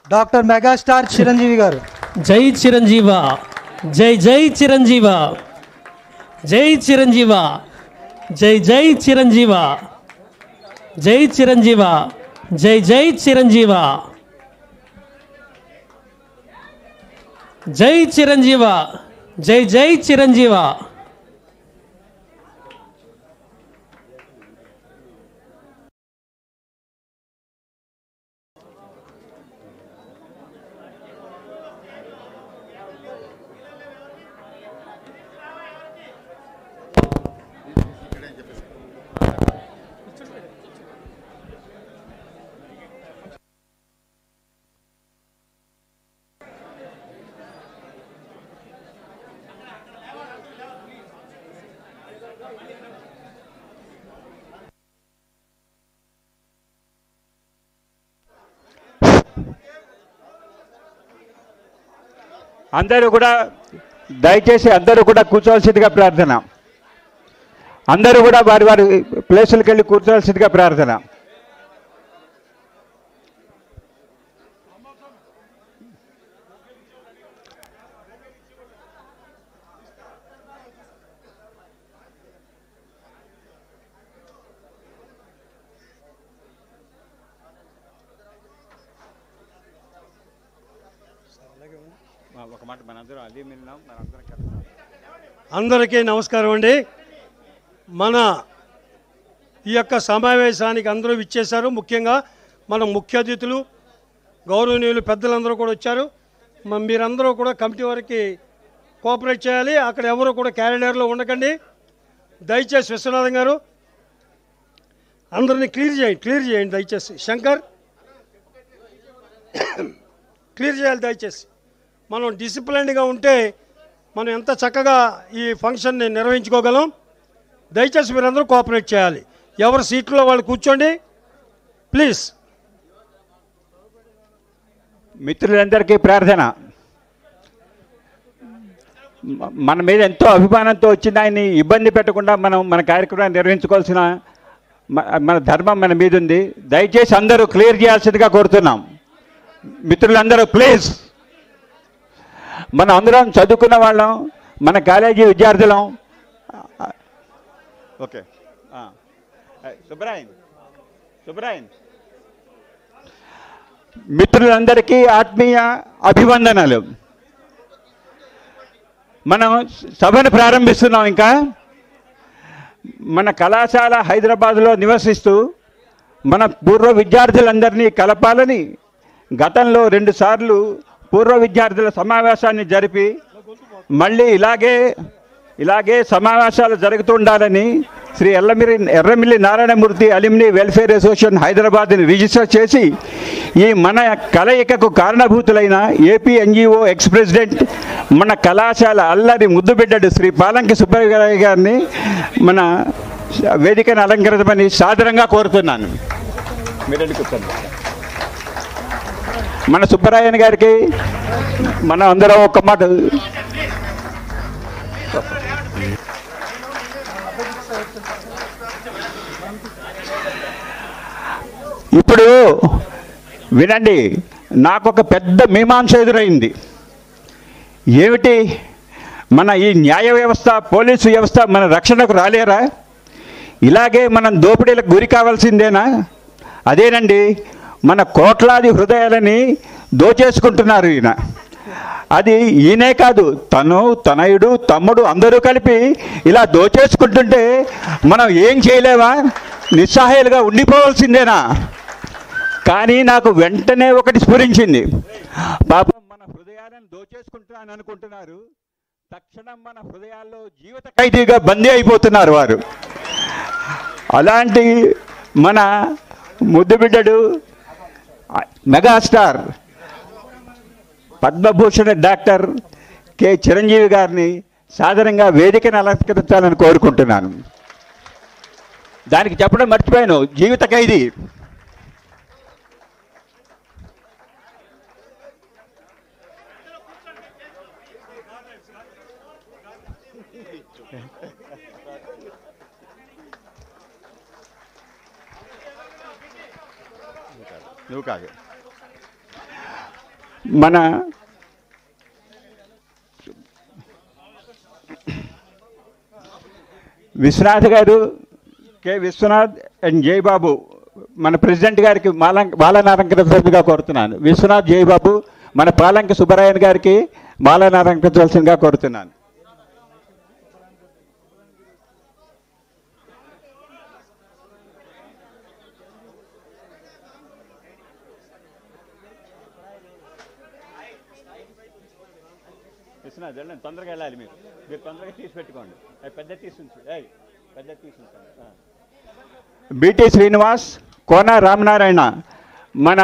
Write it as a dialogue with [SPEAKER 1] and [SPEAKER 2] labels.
[SPEAKER 1] doctor megastar Chiranjeevi గారు
[SPEAKER 2] జై చిరంజీవ జై జై చిరంజీవ జై చిరంజీవ జై జై చిరంజీవ జై చిరంజీవ జై జై చిరంజీవ జై చిరంజీవ జై జై చిరంజీవ
[SPEAKER 3] అందరూ కూడా దయచేసి అందరూ కూడా కూర్చోవలసిందిగా ప్రార్థన అందరూ కూడా వారి వారి ప్లేసులకు వెళ్ళి కూర్చోవలసిందిగా ప్రార్థన ఒక మాట మనందరం అదే మిన్నాం మనందరం కలిసి
[SPEAKER 4] అందరికీ నమస్కారం అండి మన ఈ యొక్క సమావేశానికి అందరూ ఇచ్చేశారు ముఖ్యంగా మన ముఖ్య అతిథులు గౌరవనీయులు పెద్దలందరూ కూడా వచ్చారు మ- మీరందరూ కూడా కమిటీ వారికి కోఆపరేట్ చేయాలి అక్కడ ఎవరు కూడా క్యారిడర్లో ఉండకండి దయచేసి విశ్వనాథం గారు అందరినీ క్లియర్ చేయండి క్లియర్ చేయండి దయచేసి శంకర్ క్లియర్ చేయాలి దయచేసి మనం డిసిప్లైన్డ్గా ఉంటే మనం ఎంత చక్కగా ఈ ఫంక్షన్ని నిర్వహించుకోగలం దయచేసి మీరందరూ కోఆపరేట్ చేయాలి ఎవరి సీట్లో వాళ్ళు కూర్చోండి ప్లీజ్
[SPEAKER 3] మిత్రులందరికీ ప్రార్థన మ- మన మీద ఎంతో అభిమానంతో వచ్చిన ఆయన్ని ఇబ్బంది పెట్టకుండా మనం మన కార్యక్రమాన్ని నిర్వహించుకోవాల్సిన మ- మన ధర్మం మన మీద ఉంది దయచేసి అందరూ క్లియర్ చేయాల్సిందిగా కోరుతున్నాం మిత్రులందరూ ప్లీజ్ మనం అందరం చదువుకున్న వాళ్ళం మన కాలేజీ విద్యార్థులం ఓకే సుబ్రాయన్ సుబ్రాయన్ మిత్రులందరికీ ఆత్మీయ అభివందనలు మనం సభను ప్రారంభిస్తున్నాం ఇంకా మన కళాశాల హైదరాబాద్లో నివసిస్తూ మన పూర్వ విద్యార్థులందరినీ కలపాలని గతంలో రెండుసార్లు పూర్వ విద్యార్థుల సమావేశాన్ని జరిపి మళ్ళీ ఇలాగే ఇలాగే సమావేశాలు జరుగుతుండాలని Shri Ellamiri Erramilli Narayanamurthy alumni welfare association హైదరాబాద్ని రిజిస్టర్ చేసి ఈ మన కలయికకు కారణభూతులైన ఏపీ ఎన్జిఓ ఎక్స్ ప్రెసిడెంట్ మన కళాశాల అల్లరి ముద్దుబిడ్డడు శ్రీ పాలంకి సుబ్బయ్య గారిని మన వేదికను అలంకరించమని సాదరంగా కోరుతున్నాను మీరండి కూర్చోండి మన సుబ్బరాయన్ గారికి మనం అందరం ఒక్క మాట ఇప్పుడు వినండి నాకు ఒక పెద్ద మీమాంస ఎదురైంది ఏమిటి మన ఈ న్యాయ వ్యవస్థ పోలీసు వ్యవస్థ మన రక్షణకు రాలేరా ఇలాగే మనం దోపిడీలకు గురి కావాల్సిందేనా అదేనండి మన కోట్లాది హృదయాలని దోచేసుకుంటున్నారు ఈయన అది ఈయనే కాదు తను తనయుడు తమ్ముడు అందరూ కలిపి ఇలా దోచేసుకుంటుంటే మనం ఏం చేయలేమా నిస్సహాయాలుగా ఉండిపోవాల్సిందేనా కానీ నాకు వెంటనే ఒకటి స్ఫురించింది పాపం మన హృదయాలను దోచేసుకుంటున్నాను అనుకుంటున్నారు తక్షణం మన హృదయాల్లో జీవిత ఖైదీగా బందీ అయిపోతున్నారు వారు అలాంటి మన ముద్దుబిడ్డడు megastar Padmabhushan doctor K Chiranjeevi గారిని సాధారణంగా వేదికను అలంకరించాలని కోరుకుంటున్నాను దానికి చెప్పడం మర్చిపోయాను జీవిత ఖైదీ నువ్వు కాదు మన విశ్వనాథ్ గారు కె విశ్వనాథ్ అండ్ జయబాబు మన ప్రెసిడెంట్ గారికి మాలం మాలనారంకరించవలసిందిగా కోరుతున్నాను విశ్వనాథ్ జయబాబు మన పాలంకి సుబ్బరాయన్ గారికి మాలనారంకరించవలసిందిగా కోరుతున్నాను విశ్వనాథ్ వెళ్ళండి తొందరగా వెళ్ళాలి మీరు మీరు తొందరగా తీసి పెట్టుకోండి అవి పెద్ద తీసి ఉంచు ఏయ్, పెద్ద తీసి ఉంచండి బీటీ శ్రీనివాస్ కోన రామనారాయణ మన